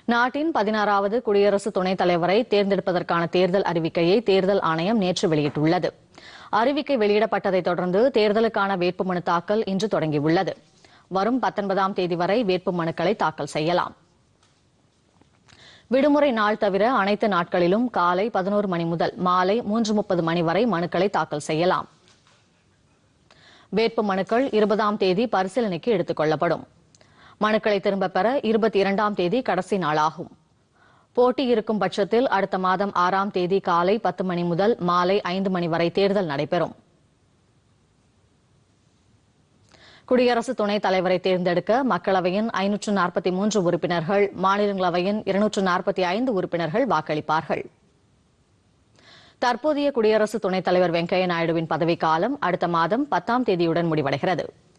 நாட்டின் பதினாறாவது குடியரசு துணைத் தலைவரை தேர்ந்தெடுப்பதற்கான தேர்தல் அறிவிக்கையை தேர்தல் ஆணையம் நேற்று வெளியிட்டுள்ளது அறிவிக்கை வெளியிடப்பட்டதைத் தொடர்ந்து தேர்தலுக்கான வேட்புமனு தாக்கல் இன்று தொடங்கியுள்ளது வரும் பத்தொன்பதாம் தேதி வரை வேட்புமனுக்களை தாக்கல் செய்யலாம் விடுமுறை நாள் தவிர அனைத்து நாட்களிலும் காலை பதினோரு மணி முதல் மாலை மூன்று முப்பது மணி வரை மனுக்களை தாக்கல் செய்யலாம் வேட்பு மனுக்கள் இருபதாம் தேதி பரிசீலனைக்கு எடுத்துக் கொள்ளப்படும் மனுக்களை திரும்பப் பெற இருபத்தி இரண்டாம் தேதி கடைசி நாளாகும் போட்டி இருக்கும் பட்சத்தில் அடுத்த மாதம் ஆறாம் தேதி காலை பத்து மணி முதல் மாலை ஐந்து மணி வரை தேர்தல் நடைபெறும் குடியரசு துணைத் தலைவரை தேர்ந்தெடுக்க மக்களவையின் ஐநூற்று நாற்பத்தி மூன்று உறுப்பினர்கள் மாநிலங்களவையின் இருநூற்று நாற்பத்தி ஐந்து உறுப்பினர்கள் வாக்களிப்பார்கள் தற்போதைய குடியரசு துணைத் தலைவர் வெங்கையா நாயுடுவின் பதவிக்காலம் அடுத்த மாதம் பத்தாம் தேதியுடன் முடிவடைகிறது